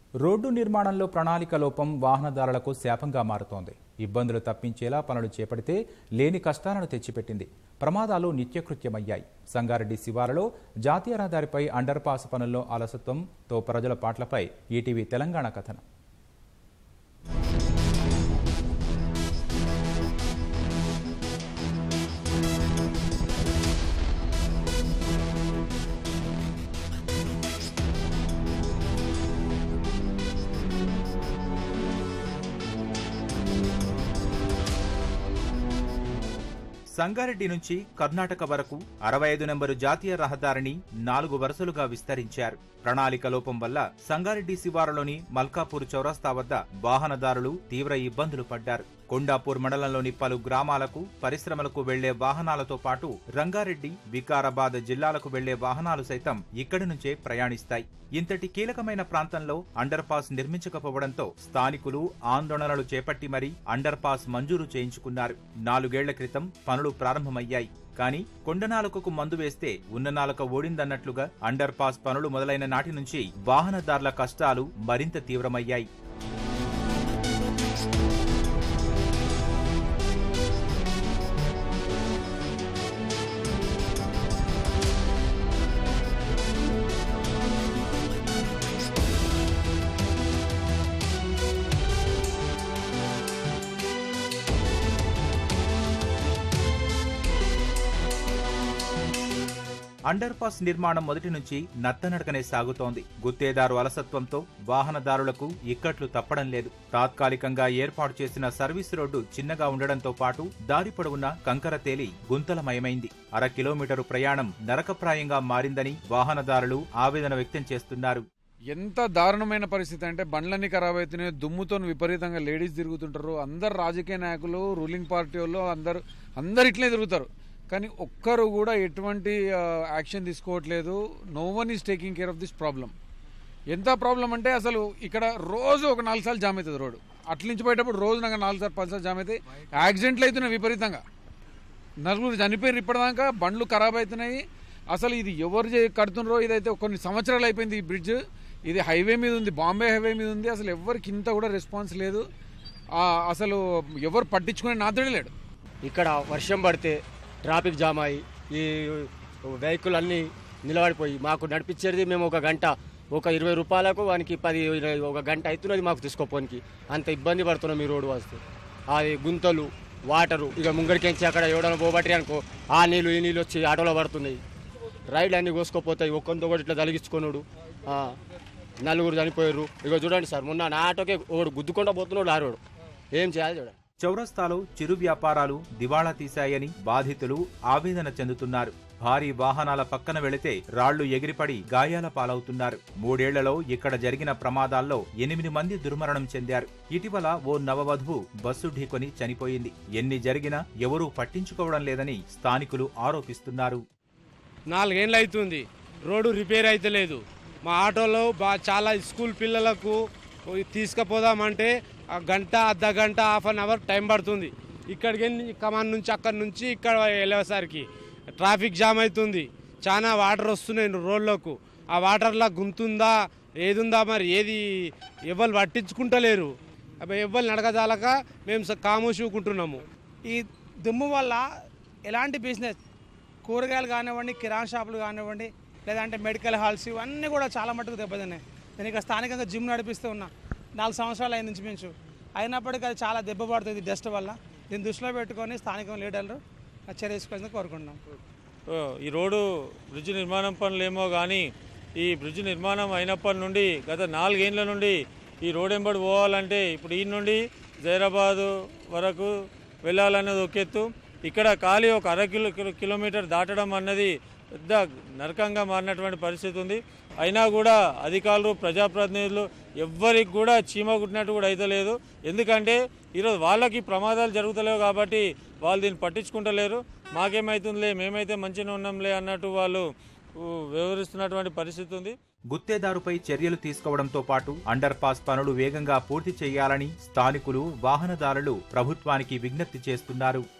road నిర్మాణంలో ప్రణాళిక లోపం వాహనదారులకు శాపంగా మారుతోంది ఇబ్బందులు తప్పించేలా పనులు చేపడితే లేని కష్టాలను తెచ్చిపెట్టింది ప్రమాదాలు నిత్యకృత్యమయ్యాయి సంగారెడ్డి శివారులో జాతీయ రహదారిపై అండర్ పాస్ పనుల్లో అలసత్వంతో ప్రజల పాట్లపై ఈటీవీ తెలంగాణ కథనం సంగారెడ్డి నుంచి కర్ణాటక వరకు అరవై ఐదు నెంబరు జాతీయ రహదారిని నాలుగు వరుసలుగా విస్తరించారు ప్రణాళిక లోపం వల్ల సంగారెడ్డి శివారులోని మల్కాపూర్ చౌరస్తా వద్ద వాహనదారులు తీవ్ర ఇబ్బందులు పడ్డారు కొండాపూర్ మండలంలోని పలు గ్రామాలకు పరిశ్రమలకు వెళ్లే వాహనాలతో పాటు రంగారెడ్డి వికారాబాద్ జిల్లాలకు వెళ్లే వాహనాలు సైతం ఇక్కడి నుంచే ప్రయాణిస్తాయి ఇంతటి కీలకమైన ప్రాంతంలో అండర్ పాస్ నిర్మించకపోవడంతో స్థానికులు ఆందోళనలు చేపట్టి మరీ అండర్ పాస్ మంజూరు చేయించుకున్నారు నాలుగేళ్ల క్రితం పనులు ప్రారంభమయ్యాయి కానీ కొండనాలుకకు మందు వేస్తే ఉన్న నాలుక ఓడిందన్నట్లుగా అండర్ పాస్ పనులు మొదలైన నాటి నుంచి వాహనదారుల కష్టాలు మరింత తీవ్రమయ్యాయి అండర్ పాస్ నిర్మాణం మొదటి నుంచి నత్తనడకనే సాగుతోంది గుత్తేదారు అలసత్వంతో వాహనదారులకు ఇక్కట్లు తప్పడం లేదు తాత్కాలికంగా ఏర్పాటు చేసిన సర్వీస్ రోడ్డు చిన్నగా ఉండడంతో పాటు దారి పొడవున కంకర తేలి గుంతలమయమైంది అర కిలోమీటరు ప్రయాణం నరకప్రాయంగా మారిందని వాహనదారులు ఆవేదన వ్యక్తం చేస్తున్నారు ఎంత దారుణమైన పరిస్థితి అంటే బండ్లన్నీ ఖరాబ్ అవుతున్నాయి దుమ్ముతో విపరీతంగా లేడీస్ తిరుగుతుంటారు అందరు రాజకీయ నాయకులు రూలింగ్ పార్టీ వాళ్ళు అందరు అందరు ఇట్లే తిరుగుతారు కానీ ఒక్కరు కూడా ఎటువంటి యాక్షన్ తీసుకోవట్లేదు no one is taking care of this problem ఎంత ప్రాబ్లం అంటే అసలు ఇక్కడ రోజు ఒక నాలుగు సార్లు జామ్ అవుతుంది రోడ్డు అట్ల నుంచి పోయేటప్పుడు రోజు నాకు నాలుగు సార్లు పది సార్లు జామ్ అవుతాయి యాక్సిడెంట్లు అవుతున్నాయి విపరీతంగా నలుగురు చనిపోయారు ఇప్పటిదాకా బండ్లు ఖరాబ్ అవుతున్నాయి అసలు ఇది ఎవరు చే- కడుతున్నారో ఇదైతే కొన్ని సంవత్సరాలు అయిపోయింది ఈ బ్రిడ్జ్ ఇది హైవే మీద ఉంది బాంబే హైవే మీద ఉంది అసలు ఎవరికి ఇంత కూడా రెస్పాన్స్ లేదు ఆ, అసలు ఎవరు పట్టించుకునే నాతుడే లేడు ఇక్కడ వర్షం పడితే ట్రాఫిక్ జామ్ అయ్యి ఈ వెహికల్ అన్నీ నిలబడిపోయి మాకు నడిపించేది మేము ఒక గంట ఒక ఇరవై రూపాయలకు వానికి పది ఇరవై ఒక గంట అవుతున్నది మాకు తీసుకోపోనికి అంత ఇబ్బంది పడుతున్నాం ఈ రోడ్డు వస్తే అది గుంతలు వాటరు ఇక ముంగడికెంచి అక్కడ ఎవడన్నా పోబట్టి అనుకో ఆ నీళ్ళు ఈ నీళ్ళు వచ్చి ఆటోలో పడుతున్నాయి రైళ్ళు అన్నీ కోసుకోపోతాయి ఒక్కొంత ఒకటి ఇట్లా తలిగించుకున్నాడు ఆ, నలుగురు చనిపోయారు ఇక చూడండి సార్ మొన్న నా ఆటోకే ఒకడు గుద్దుకుంటా పోతున్నాడు ఆరోడు ఏం చేయాలి చూడండి చౌరస్తాలో చిరు వ్యాపారాలు దివాళా తీశాయని బాధితులు ఆవేదన చెందుతున్నారు భారీ వాహనాల పక్కన వెళితే రాళ్లు ఎగిరిపడి గాయాల పాలవుతున్నారు మూడేళ్లలో ఇక్కడ జరిగిన ప్రమాదాల్లో ఎనిమిది మంది దుర్మరణం చెందారు ఇటీవల ఓ నవవధువు బస్సు ఢీకొని చనిపోయింది ఎన్ని జరిగినా ఎవరూ పట్టించుకోవడం లేదని స్థానికులు ఆరోపిస్తున్నారు నాలుగేళ్ళు అవుతుంది రోడ్డు రిపేర్ అయితే లేదు మా ఆటోలో బా చాలా స్కూల్ పిల్లలకు తీసుకుపోదామంటే ఆ గంట అర్ధ గంట హాఫ్ అన్ అవర్ టైం పడుతుంది ఇక్కడికి వెళ్ళి కమాన్ నుంచి అక్కడి నుంచి ఇక్కడ వెళ్ళేసరికి ట్రాఫిక్ జామ్ అవుతుంది చాలా వాటర్ వస్తున్నాయి రోడ్లకు ఆ వాటర్లా గుంతుందా ఏదుందా మరి ఏది ఎవరు పట్టించుకుంటలేరు అబ్బా ఎవ్వరు నడకజాలక మేము స- కామోషుకుంటున్నాము ఈ దుమ్ము వల్ల ఎలాంటి బిజినెస్ కూరగాయలు కానివ్వండి కిరాణా షాపులు కానివ్వండి లేదంటే మెడికల్ హాల్స్ ఇవన్నీ కూడా చాలా మటుకు దెబ్బతిన్నాయి నేను ఇక స్థానికంగా జిమ్ నడిపిస్తూ ఉన్నా నాలుగు సంవత్సరాలు అయింది ఇంచుమించు అయినప్పటికీ అది చాలా దెబ్బ పడుతుంది డస్ట్ వల్ల దీన్ని దృష్టిలో పెట్టుకొని స్థానిక లీడర్లు చర్య తీసుకోవాలని కోరుకుంటున్నాం ఓ, ఈ రోడ్డు బ్రిడ్జ్ నిర్మాణం పనులు ఏమో కానీ ఈ బ్రిడ్జ్ నిర్మాణం అయినప్పటి నుండి గత నాలుగేండ్ల నుండి ఈ రోడ్ ఎంబడి పోవాలంటే ఇప్పుడు ఈ నుండి జైరాబాదు వరకు వెళ్ళాలన్నది ఒక ఎత్తు ఇక్కడ ఖాళీ ఒక అర కిలో కిలో- కిలోమీటర్ దాటడం అన్నది పెద్ద నరకంగా మారినటువంటి పరిస్థితి ఉంది అయినా కూడా అధికారులు ప్రజాప్రతినిధులు ఎవ్వరికి కూడా చీమ కుట్టినట్టు కూడా అయితే లేదు ఎందుకంటే ఈరోజు వాళ్ళకి ప్రమాదాలు జరుగుతలేవు కాబట్టి వాళ్ళు దీన్ని పట్టించుకుంటలేరు మాకేమైతుందిలే మేమైతే మంచిగా ఉన్నాంలే అన్నట్టు వాళ్ళు ఊ, వ్యవహరిస్తున్నటువంటి పరిస్థితి ఉంది గుత్తేదారుపై చర్యలు తీసుకోవడంతో పాటు అండర్ పాస్ పనులు వేగంగా పూర్తి చేయాలని స్థానికులు వాహనదారులు ప్రభుత్వానికి విజ్ఞప్తి చేస్తున్నారు